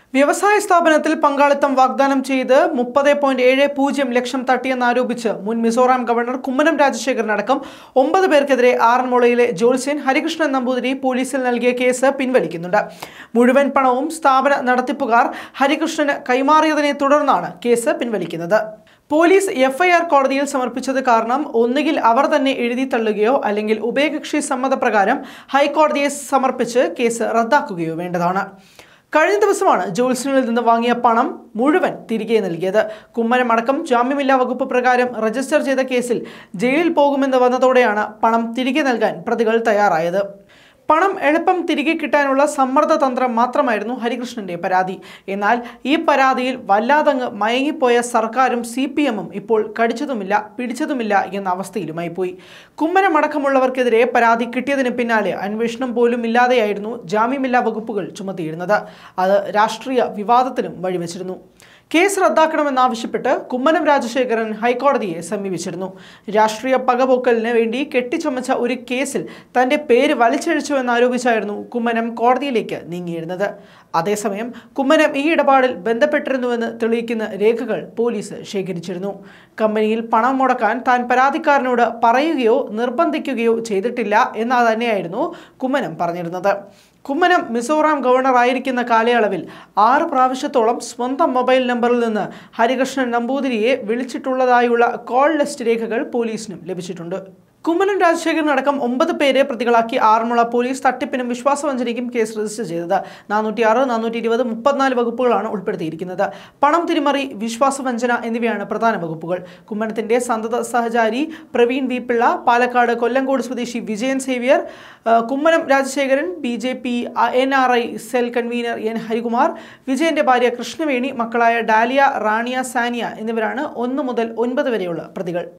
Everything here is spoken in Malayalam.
വ്യവസായ സ്ഥാപനത്തിൽ പങ്കാളിത്തം വാഗ്ദാനം ചെയ്ത് മുപ്പത് പോയിന്റ് ഏഴ് പൂജ്യം ലക്ഷം തട്ടിയെന്നാരോപിച്ച് മുൻ മിസോറാം ഗവർണർ കുമ്മനം രാജശേഖരൻ അടക്കം ഒമ്പത് പേർക്കെതിരെ ആറന്മുളയിലെ ജോത്സ്യൻ ഹരികൃഷ്ണൻ നമ്പൂതിരി പോലീസിൽ നൽകിയ കേസ് പിൻവലിക്കുന്നുണ്ട് മുഴുവൻ പണവും സ്ഥാപന നടത്തിപ്പുകാർ ഹരികൃഷ്ണന് കൈമാറിയതിനെ തുടർന്നാണ് കേസ് പിൻവലിക്കുന്നത് പോലീസ് എഫ്ഐആർ കോടതിയിൽ സമർപ്പിച്ചത് കാരണം ഒന്നുകിൽ അവർ തന്നെ എഴുതി തള്ളുകയോ അല്ലെങ്കിൽ ഉഭയകക്ഷി സമ്മതപ്രകാരം ഹൈക്കോടതിയെ സമർപ്പിച്ച് കേസ് റദ്ദാക്കുകയോ വേണ്ടതാണ് കഴിഞ്ഞ ദിവസമാണ് ജോത്സ്യനിൽ നിന്ന് വാങ്ങിയ പണം മുഴുവൻ തിരികെ നൽകിയത് കുമ്മനമടക്കം ജാമ്യമില്ലാ വകുപ്പ് പ്രകാരം രജിസ്റ്റർ ചെയ്ത കേസിൽ ജയിലിൽ പോകുമെന്ന് വന്നതോടെയാണ് പണം തിരികെ നൽകാൻ പ്രതികൾ തയ്യാറായത് പണം എളുപ്പം തിരികെ കിട്ടാനുള്ള സമ്മർദ്ദ തന്ത്രം മാത്രമായിരുന്നു ഹരികൃഷ്ണന്റെ പരാതി എന്നാൽ ഈ പരാതിയിൽ വല്ലാതങ്ങ് മയങ്ങിപ്പോയ സർക്കാരും സി പി എമ്മും ഇപ്പോൾ കടിച്ചതുമില്ല പിടിച്ചതുമില്ല എന്ന അവസ്ഥയിലുമായി പോയി കുമ്മനമടക്കമുള്ളവർക്കെതിരെ പരാതി കിട്ടിയതിന് പിന്നാലെ അന്വേഷണം പോലും ഇല്ലാതെയായിരുന്നു ജാമ്യമില്ലാ വകുപ്പുകൾ ചുമത്തിയിരുന്നത് അത് രാഷ്ട്രീയ വിവാദത്തിനും വഴിവെച്ചിരുന്നു കേസ് റദ്ദാക്കണമെന്നാവശ്യപ്പെട്ട് കുമ്മനം രാജശേഖരൻ ഹൈക്കോടതിയെ സമീപിച്ചിരുന്നു രാഷ്ട്രീയ പകപോക്കലിന് വേണ്ടി കെട്ടിച്ചമച്ച ഒരു കേസിൽ തന്റെ പേര് വലിച്ചഴിച്ചു എന്നാരോപിച്ചായിരുന്നു കുമ്മനം കോടതിയിലേക്ക് നീങ്ങിയിരുന്നത് അതേസമയം കുമ്മനം ഈ ഇടപാടിൽ ബന്ധപ്പെട്ടിരുന്നുവെന്ന് തെളിയിക്കുന്ന രേഖകൾ പോലീസ് ശേഖരിച്ചിരുന്നു കമ്പനിയിൽ പണം മുടക്കാൻ താൻ പരാതിക്കാരനോട് പറയുകയോ നിർബന്ധിക്കുകയോ ചെയ്തിട്ടില്ല എന്നാ തന്നെയായിരുന്നു കുമ്മനം പറഞ്ഞിരുന്നത് കുമ്മനം മിസോറാം ഗവർണർ ആയിരിക്കുന്ന കാലയളവിൽ ആറ് പ്രാവശ്യത്തോളം സ്വന്തം മൊബൈൽ നമ്പറിൽ നിന്ന് ഹരികൃഷ്ണൻ നമ്പൂതിരിയെ വിളിച്ചിട്ടുള്ളതായുള്ള കോൾ ലിസ്റ്റ് രേഖകൾ പോലീസിനും ലഭിച്ചിട്ടുണ്ട് കുമ്മനം രാജശേഖരൻ അടക്കം ഒമ്പത് പേരെ പ്രതികളാക്കി ആറന്മുള പോലീസ് തട്ടിപ്പിനും വിശ്വാസവഞ്ചനയ്ക്കും കേസ് രജിസ്റ്റർ ചെയ്തത് നാനൂറ്റി ആറ് നാനൂറ്റി ഇരുപത് മുപ്പത്തിനാല് വകുപ്പുകളാണ് ഉൾപ്പെടുത്തിയിരിക്കുന്നത് പണം തിരിമറി വിശ്വാസവഞ്ചന എന്നിവയാണ് പ്രധാന വകുപ്പുകൾ കുമ്മനത്തിന്റെ സന്തത സഹചാരി പ്രവീൺ വി പിള്ള പാലക്കാട് കൊല്ലങ്കോട് സ്വദേശി വിജയൻ സേവ്യർ ആ, Kummanam Rajasekharan B J P N R I cell convener N Harikumar വിജയന്റെ ഭാര്യ കൃഷ്ണവേണി മക്കളായ ഡാലിയ റാണിയ സാനിയ എന്നിവരാണ് ഒന്ന് മുതൽ ഒൻപത് വരെയുള്ള പ്രതികൾ